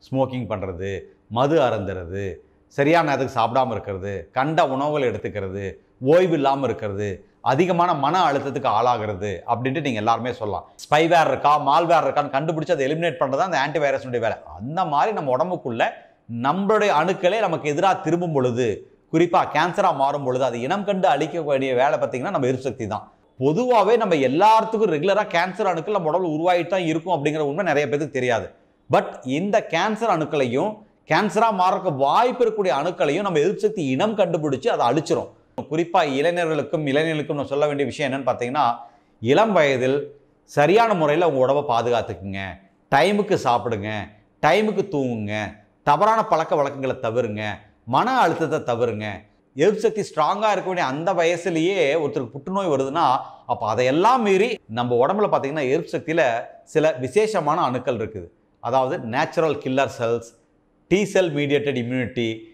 smoking பண்ணுறது மது அருந்துறது சரியான நேரத்துக்கு சாப்பிடாம இருக்கிறது கண்ட உணவுகள் எடுத்துக்கிறது ஓய்வு இல்லாமல் இருக்கிறது அதிகமான மன அழுத்தத்துக்கு ஆளாகிறது அப்படின்ட்டு நீங்கள் எல்லாருமே சொல்லலாம் ஸ்பைவேர் இருக்கா மால்வேர் இருக்கான்னு கண்டுபிடிச்சு அதை எலிமினேட் பண்ணுறது அந்த ஆன்டிவைரஸுடைய வேலை அந்த மாதிரி நம்ம உடம்புக்குள்ள நம்மளுடைய அணுக்களே நமக்கு எதிராக திரும்பும் பொழுது குறிப்பாக கேன்சராக மாறும் பொழுது அது இனம் கண்டு அழிக்க வேண்டிய வேலை பார்த்தீங்கன்னா நம்ம எரிசக்தி தான் பொதுவாகவே நம்ம எல்லாத்துக்கும் ரெகுலராக கேன்சர் அணுக்கள் நம்ம உடம்புல உருவாகிட்டு தான் இருக்கும் அப்படிங்கிற உண்மை நிறைய பேருக்கு தெரியாது பட் இந்த கேன்சர் அணுக்களையும் கேன்சராக மாறக்க வாய்ப்பு இருக்கக்கூடிய அணுக்களையும் நம்ம எதிர்ப்பு சக்தி இனம் கண்டுபிடிச்சு அதை அழிச்சிரும் குறிப்பாக இளைஞர்களுக்கும் இளைஞர்களுக்கும் நான் சொல்ல வேண்டிய விஷயம் என்னன்னு பார்த்தீங்கன்னா இளம் வயதில் சரியான முறையில் உங்கள் உடம்பை பாதுகாத்துக்குங்க டைமுக்கு சாப்பிடுங்க டைமுக்கு தூங்குங்க தவறான பழக்க வழக்கங்களை தவிருங்க மன அழுத்தத்தை தவிருங்க எதிர்ப்பு சக்தி ஸ்ட்ராங்காக இருக்க வேண்டிய அந்த வயசுலேயே ஒருத்தருக்கு புற்றுநோய் வருதுன்னா அப்போ அதையெல்லாம் மீறி நம்ம உடம்புல பார்த்தீங்கன்னா எதிர்ப்பு சக்தியில் சில விசேஷமான அணுக்கள் இருக்குது அதாவது natural killer cells T cell mediated immunity